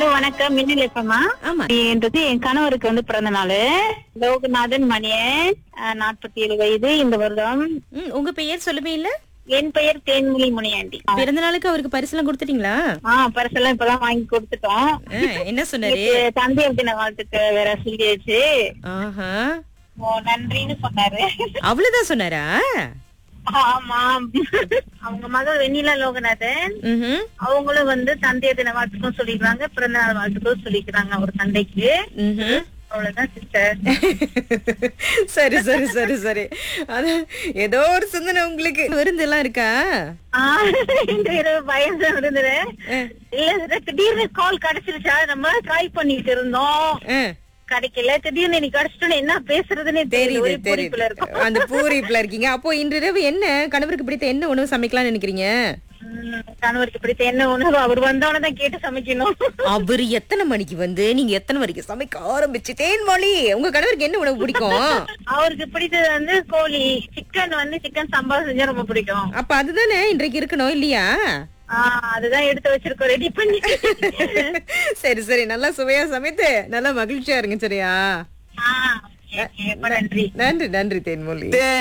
Hello வணக்கம் மின்னல் எப்பமா ஆமா என்றது என் கணவருக்கு வந்து பிறந்த நாள் லோகநாதன் மணியன் நாற்பத்தி ஏழு வயது இந்த வருடம் ம், உங்க பெயர் சொல்லவே இல்ல என் பெயர் தேன்மொழி முனியாண்டி பிறந்த நாளுக்கு அவருக்கு பரிசுலாம் கொடுத்துட்டீங்களா ஆ பரிசெல்லாம் இப்பதான் வாங்கி கொடுத்துட்டோம் ஆ, என்ன சொன்னாரு நேத்து தந்தையர் தின வாழ்த்துக்கு வேற சொல்லியாச்சு ஆஹா ஓ நன்றின்னு சொன்னாரு அவ்வளவுதான் சொன்னாரா ஆமா அவங்க மகள் வெண்ணிலா லோகநாதன் ம்ஹும். அவங்களும் வந்து தந்தையர் தின வாழ்த்துக்கும் சொல்லிக்கிறாங்க பிறந்த நாள் வாழ்த்துக்கும் சொல்லிக்கிறாங்க ஒரு தந்தைக்கு ம்ஹும். அவ்வளவுதான் சிஸ்டர் சரி சரி சரி சரி அது ஏதோ ஒரு சிந்தனை உங்களுக்கு விருந்தெல்லாம் இருக்கா இந்த இரவு பயம் இருந்தது இல்ல sister, திடீர்னு கால் கிடைச்சிருச்சா நம்ம ட்ரை பண்ணிட்டு இருந்தோம் ஆ, கிடைக்கல திடீர்னு இன்னைக்கு கிடைச்சிட்டோம் என்ன பேசுறதுன்னே தெரியல தெரியுது ஒரே பொறிப்புல இருக்கும் தெரியுது அந்த பூரிப்புல இருக்கீங்க அப்போ இன்று இரவு என்ன கணவருக்கு பிடித்த என்ன உணவு சமைக்கலாம்னு நினைக்கிறீங்க உம், கணவருக்கு பிடித்த என்ன உணவு அவர் வந்தவன தான் கேட்டு சமைக்கணும் அவரு எத்தனை மணிக்கு வந்து நீங்க எத்தனை வரைக்கும் சமைக்க ஆரம்பிச்சு தேன்மொழி உங்க கணவருக்கு என்ன உணவு பிடிக்கும் அவருக்கு பிடித்தது வந்து கோழி சிக்கன் வந்து சிக்கன் சம்பா செஞ்சா ரொம்ப பிடிக்கும் அப்ப அதுதானே இன்றைக்கு இருக்கணும் இல்லையா ஆஹ் அதுதான் எடுத்து வச்சிருக்கோம் ரெடி பண்ணி சரி சரி நல்லா சுவையா சமைத்து நல்லா மகிழ்ச்சியா இருங்க சரியா ஆஹ் okay, okay. ரொம்ப நன்றி நன்றி நன்றி தேன்மொழி